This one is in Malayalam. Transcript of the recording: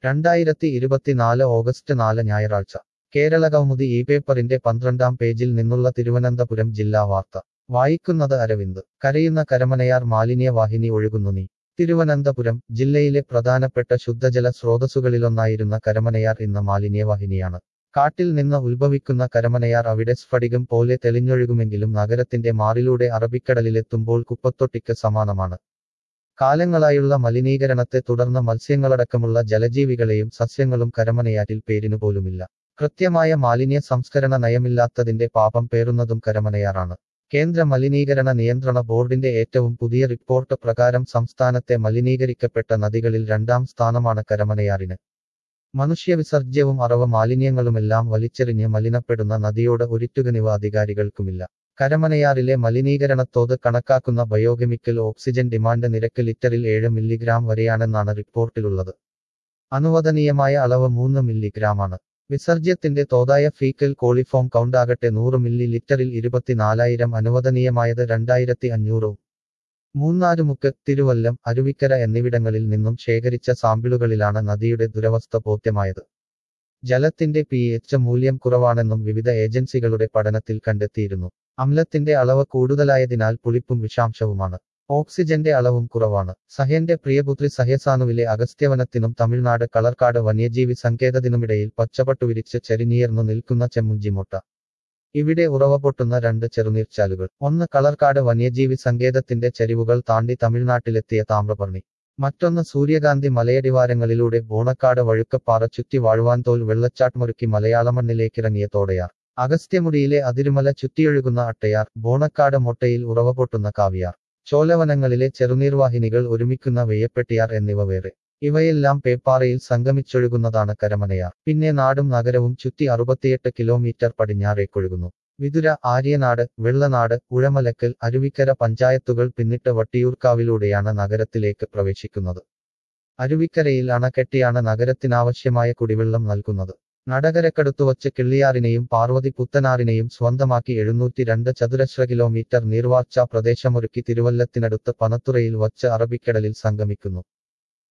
രണ്ടായിരത്തി ഇരുപത്തിനാല് ഓഗസ്റ്റ് നാല് ഞായറാഴ്ച കേരള കൗമുദി ഈ പേപ്പറിന്റെ പന്ത്രണ്ടാം പേജിൽ നിന്നുള്ള തിരുവനന്തപുരം ജില്ലാ വാർത്ത വായിക്കുന്നത് അരവിന്ദ് കരയുന്ന കരമനയാർ മാലിന്യവാഹിനി ഒഴുകുന്നു നീ തിരുവനന്തപുരം ജില്ലയിലെ പ്രധാനപ്പെട്ട ശുദ്ധജല സ്രോതസ്സുകളിലൊന്നായിരുന്ന കരമനയാർ ഇന്ന് മാലിന്യവാഹിനിയാണ് കാട്ടിൽ നിന്ന് ഉത്ഭവിക്കുന്ന കരമനയാർ അവിടെ സ്ഫടികം പോലെ തെളിഞ്ഞൊഴുകുമെങ്കിലും നഗരത്തിന്റെ മാറിലൂടെ അറബിക്കടലിലെത്തുമ്പോൾ കുപ്പത്തൊട്ടിക്ക് സമാനമാണ് കാലങ്ങളായുള്ള മലിനീകരണത്തെ തുടർന്ന് മത്സ്യങ്ങളടക്കമുള്ള ജലജീവികളെയും സസ്യങ്ങളും കരമനയാറ്റിൽ പേരിനു പോലുമില്ല കൃത്യമായ മാലിന്യ സംസ്കരണ നയമില്ലാത്തതിന്റെ പാപം പേറുന്നതും കരമനയാറാണ് കേന്ദ്ര മലിനീകരണ നിയന്ത്രണ ബോർഡിന്റെ ഏറ്റവും പുതിയ റിപ്പോർട്ട് പ്രകാരം സംസ്ഥാനത്തെ മലിനീകരിക്കപ്പെട്ട നദികളിൽ രണ്ടാം സ്ഥാനമാണ് കരമനയാറിന് മനുഷ്യവിസർജ്യവും അറവ മാലിന്യങ്ങളുമെല്ലാം വലിച്ചെറിഞ്ഞ് മലിനപ്പെടുന്ന നദിയോട് ഒരിറ്റുകനിവ അധികാരികൾക്കുമില്ല കരമനയാറിലെ മലിനീകരണത്തോത് കണക്കാക്കുന്ന ബയോകെമിക്കൽ ഓക്സിജൻ ഡിമാൻഡ് നിരക്ക് ലിറ്ററിൽ ഏഴ് മില്ലിഗ്രാം വരെയാണെന്നാണ് റിപ്പോർട്ടിലുള്ളത് അനുവദനീയമായ അളവ് മൂന്ന് മില്ലിഗ്രാമാണ് വിസർജ്യത്തിന്റെ തോതായ ഫീക്കൽ കോളിഫോം കൗണ്ടാകട്ടെ നൂറ് മില്ലി ലിറ്ററിൽ ഇരുപത്തിനാലായിരം അനുവദനീയമായത് രണ്ടായിരത്തി അഞ്ഞൂറും മൂന്നാരുമുക്ക് തിരുവല്ലം അരുവിക്കര എന്നിവിടങ്ങളിൽ നിന്നും ശേഖരിച്ച സാമ്പിളുകളിലാണ് നദിയുടെ ദുരവസ്ഥ ബോധ്യമായത് ജലത്തിന്റെ പി എച്ച് മൂല്യം കുറവാണെന്നും വിവിധ ഏജൻസികളുടെ പഠനത്തിൽ കണ്ടെത്തിയിരുന്നു അമ്ലത്തിന്റെ അളവ് കൂടുതലായതിനാൽ പുളിപ്പും വിഷാംശവുമാണ് ഓക്സിജന്റെ അളവും കുറവാണ് സഹ്യന്റെ പ്രിയപുത്രി സഹ്യസാനുവിലെ അഗസ്ത്യവനത്തിനും തമിഴ്നാട് കളർക്കാട് വന്യജീവി സങ്കേതത്തിനുമിടയിൽ പച്ചപ്പട്ടു വിരിച്ച് ചരിനീർന്നു നിൽക്കുന്ന ചെമ്മുഞ്ചിമൊട്ട ഇവിടെ ഉറവ പൊട്ടുന്ന രണ്ട് ചെറുനീർച്ചാലുകൾ ഒന്ന് കളർക്കാട് വന്യജീവി സങ്കേതത്തിന്റെ ചരിവുകൾ താണ്ടി തമിഴ്നാട്ടിലെത്തിയ താമ്രപർണി മറ്റൊന്ന് സൂര്യകാന്തി മലയടിവാരങ്ങളിലൂടെ ബോണക്കാട് വഴുക്കപ്പാറ ചുറ്റി വാഴുവാൻതോൽ വെള്ളച്ചാട്ടമൊരുക്കി മലയാളമണ്ണിലേക്കിറങ്ങിയ തോടയാർ അഗസ്ത്യമുടിയിലെ അതിരുമല ചുറ്റിയൊഴുകുന്ന അട്ടയാർ ബോണക്കാട് മൊട്ടയിൽ ഉറവ പൊട്ടുന്ന കാവിയാർ ചോലവനങ്ങളിലെ ചെറുനീർവാഹിനികൾ ഒരുമിക്കുന്ന വെയ്യപ്പെട്ടിയാർ എന്നിവ വേറെ ഇവയെല്ലാം പേപ്പാറയിൽ സംഗമിച്ചൊഴുകുന്നതാണ് കരമനയാർ പിന്നെ നാടും നഗരവും ചുറ്റി അറുപത്തിയെട്ട് കിലോമീറ്റർ പടിഞ്ഞാറേക്കൊഴുകുന്നു വിതുര ആര്യനാട് വെള്ളനാട് ഉഴമലക്കൽ അരുവിക്കര പഞ്ചായത്തുകൾ പിന്നിട്ട് വട്ടിയൂർക്കാവിലൂടെയാണ് നഗരത്തിലേക്ക് പ്രവേശിക്കുന്നത് അരുവിക്കരയിൽ അണക്കെട്ടിയാണ് നഗരത്തിനാവശ്യമായ കുടിവെള്ളം നൽകുന്നത് നടകരക്കടുത്തുവച്ച് കിള്ളിയാറിനെയും പാർവതി പുത്തനാറിനെയും സ്വന്തമാക്കി എഴുന്നൂറ്റി രണ്ട് ചതുരശ്ര കിലോമീറ്റർ നീർവാർച്ച പ്രദേശമൊരുക്കി തിരുവല്ലത്തിനടുത്ത് പനത്തുറയിൽ വച്ച് അറബിക്കടലിൽ സംഗമിക്കുന്നു